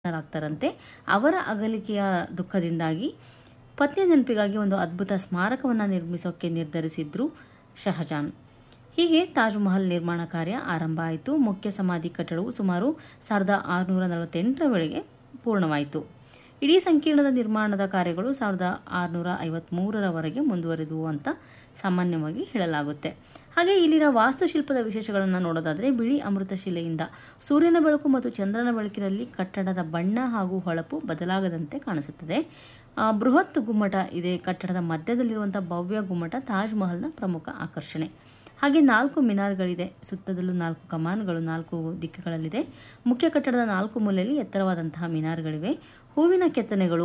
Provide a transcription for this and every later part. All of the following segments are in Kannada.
ರಾಗ್ತಾರಂತೆ ಅವರ ಅಗಲಿಕೆಯ ದುಃಖದಿಂದಾಗಿ ಪತ್ನಿಯ ನೆನಪಿಗಾಗಿ ಒಂದು ಅದ್ಭುತ ಸ್ಮಾರಕವನ್ನು ನಿರ್ಮಿಸೋಕೆ ನಿರ್ಧರಿಸಿದ್ರು ಶಹಜಾನ್ ಹೀಗೆ ತಾಜ್ ಮಹಲ್ ನಿರ್ಮಾಣ ಕಾರ್ಯ ಆರಂಭ ಆಯಿತು ಮುಖ್ಯ ಸಮಾಧಿ ಕಟ್ಟಡವು ಸುಮಾರು ಸಾವಿರದ ಆರುನೂರ ನಲವತ್ತೆಂಟರ ವೇಳೆಗೆ ಪೂರ್ಣವಾಯಿತು ಇಡೀ ಸಂಕೀರ್ಣದ ನಿರ್ಮಾಣದ ಕಾರ್ಯಗಳು ಸಾವಿರದ ಆರುನೂರ ಐವತ್ತ್ಮೂರರವರೆಗೆ ಮುಂದುವರೆದವು ಅಂತ ಸಾಮಾನ್ಯವಾಗಿ ಹೇಳಲಾಗುತ್ತೆ ಹಾಗೆ ಇಲ್ಲಿನ ವಾಸ್ತುಶಿಲ್ಪದ ವಿಶೇಷಗಳನ್ನು ನೋಡೋದಾದರೆ ಬಿಳಿ ಅಮೃತ ಶಿಲೆಯಿಂದ ಸೂರ್ಯನ ಬೆಳಕು ಮತ್ತು ಚಂದ್ರನ ಬೆಳಕಿನಲ್ಲಿ ಕಟ್ಟಡದ ಬಣ್ಣ ಹಾಗೂ ಹೊಳಪು ಬದಲಾಗದಂತೆ ಕಾಣಿಸುತ್ತದೆ ಆ, ಬೃಹತ್ ಗುಮ್ಮಟ ಇದೆ ಕಟ್ಟಡದ ಮಧ್ಯದಲ್ಲಿರುವಂಥ ಭವ್ಯ ಗುಮ್ಮಟ ತಾಜ್ ಮಹಲ್ನ ಪ್ರಮುಖ ಆಕರ್ಷಣೆ ಹಾಗೆ ನಾಲ್ಕು ಮಿನಾರ್ಗಳಿದೆ ಸುತ್ತದಲ್ಲೂ ನಾಲ್ಕು ಕಮಾನ್ಗಳು ನಾಲ್ಕು ದಿಕ್ಕುಗಳಲ್ಲಿದೆ ಮುಖ್ಯ ಕಟ್ಟಡದ ನಾಲ್ಕು ಮೂಲೆಯಲ್ಲಿ ಎತ್ತರವಾದಂತಹ ಮಿನಾರ್ಗಳಿವೆ ಹೂವಿನ ಕೆತ್ತನೆಗಳು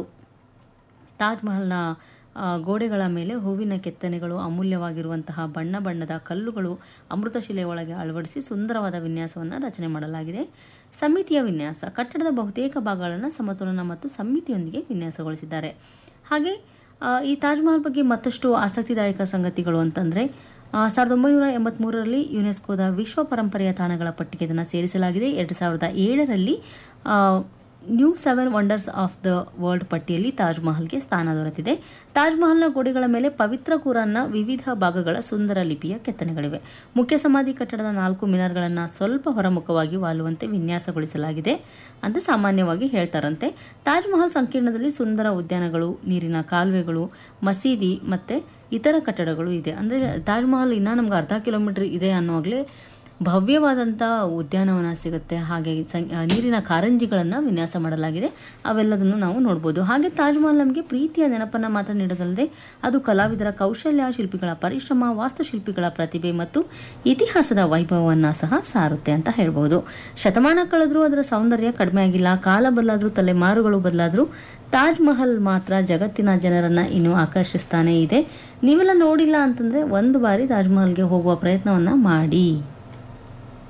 ತಾಜ್ ಮಹಲ್ನ ಆ, ಗೋಡೆಗಳ ಮೇಲೆ ಹೂವಿನ ಕೆತ್ತನೆಗಳು ಅಮೂಲ್ಯವಾಗಿರುವಂತಹ ಬಣ್ಣ ಬಣ್ಣದ ಕಲ್ಲುಗಳು ಅಮೃತಶಿಲೆಯ ಒಳಗೆ ಅಳವಡಿಸಿ ಸುಂದರವಾದ ವಿನ್ಯಾಸವನ್ನು ರಚನೆ ಮಾಡಲಾಗಿದೆ ಸಮಿತಿಯ ವಿನ್ಯಾಸ ಕಟ್ಟಡದ ಬಹುತೇಕ ಭಾಗಗಳನ್ನು ಸಮತೋಲನ ಮತ್ತು ಸಮಿತಿಯೊಂದಿಗೆ ವಿನ್ಯಾಸಗೊಳಿಸಿದ್ದಾರೆ ಹಾಗೆ ಆ, ಈ ತಾಜ್ ಮಹಲ್ ಬಗ್ಗೆ ಮತ್ತಷ್ಟು ಆಸಕ್ತಿದಾಯಕ ಸಂಗತಿಗಳು ಅಂತಂದರೆ ಸಾವಿರದ ಒಂಬೈನೂರ ಎಂಬತ್ತ್ಮೂರರಲ್ಲಿ ಯುನೆಸ್ಕೋದ ವಿಶ್ವ ಪರಂಪರೆಯ ತಾಣಗಳ ಪಟ್ಟಿಗೆ ಇದನ್ನು ಸೇರಿಸಲಾಗಿದೆ ಎರಡು ಸಾವಿರದ ಏಳರಲ್ಲಿ ಆ, new seven wonders of the world ಪಟ್ಟಿಯಲ್ಲಿ ತಾಜ್ ಮಹಲ್ಗೆ ಸ್ಥಾನ ದೊರೆತಿದೆ ತಾಜ್ ಮಹಲ್ನ ಗೋಡೆಗಳ ಮೇಲೆ ಪವಿತ್ರ ಕುರಾನ್ನ ವಿವಿಧ ಭಾಗಗಳ ಸುಂದರ ಲಿಪಿಯ ಕೆತ್ತನೆಗಳಿವೆ ಮುಖ್ಯ ಸಮಾಧಿ ಕಟ್ಟಡದ ನಾಲ್ಕು ಮಿನಾರ್ಗಳನ್ನು ಸ್ವಲ್ಪ ಹೊರಮುಖವಾಗಿ ವಾಲುವಂತೆ ವಿನ್ಯಾಸಗೊಳಿಸಲಾಗಿದೆ ಅಂತ ಸಾಮಾನ್ಯವಾಗಿ ಹೇಳ್ತಾರಂತೆ ತಾಜ್ ಮಹಲ್ ಸಂಕೀರ್ಣದಲ್ಲಿ ಸುಂದರ ಉದ್ಯಾನಗಳು ನೀರಿನ ಕಾಲುವೆಗಳು ಮಸೀದಿ ಮತ್ತು ಇತರ ಕಟ್ಟಡಗಳು ಇದೆ ಅಂದರೆ ತಾಜ್ ಮಹಲ್ ಇನ್ನೂ ನಮ್ಗೆ ಅರ್ಧ ಕಿಲೋಮೀಟರ್ ಇದೆ ಅನ್ನೋವಾಗಲೇ ಭವ್ಯವಾದಂಥ ಉದ್ಯಾನವನ ಸಿಗುತ್ತೆ ಹಾಗೆ ಸಂ- ಆ, ನೀರಿನ ಕಾರಂಜಿಗಳನ್ನು ವಿನ್ಯಾಸ ಮಾಡಲಾಗಿದೆ ಅವೆಲ್ಲದನ್ನು ನಾವು ನೋಡ್ಬೋದು ಹಾಗೆ ತಾಜ್ ಮಹಲ್ ನಮಗೆ ಪ್ರೀತಿಯ ನೆನಪನ್ನು ಮಾತ್ರ ನೀಡೋದಲ್ಲದೆ ಅದು ಕಲಾವಿದರ ಕೌಶಲ್ಯ ಶಿಲ್ಪಿಗಳ ಪರಿಶ್ರಮ ವಾಸ್ತುಶಿಲ್ಪಿಗಳ ಪ್ರತಿಭೆ ಮತ್ತು ಇತಿಹಾಸದ ವೈಭವವನ್ನು ಸಹ ಸಾರುತ್ತೆ ಅಂತ ಹೇಳ್ಬೋದು ಶತಮಾನ ಕಳೆದರೂ ಅದರ ಸೌಂದರ್ಯ ಕಡಿಮೆ ಆಗಿಲ್ಲ ಕಾಲ ಬದಲಾದರೂ ತಲೆಮಾರುಗಳು ಬದಲಾದರೂ ತಾಜ್ ಮಹಲ್ ಮಾತ್ರ ಜಗತ್ತಿನ ಜನರನ್ನು ಇನ್ನೂ ಆಕರ್ಷಿಸ್ತಾನೇ ಇದೆ ನೀವೆಲ್ಲ ನೋಡಿಲ್ಲ ಅಂತಂದರೆ ಒಂದು ಬಾರಿ ತಾಜ್ ಮಹಲ್ಗೆ ಹೋಗುವ ಪ್ರಯತ್ನವನ್ನು ಮಾಡಿ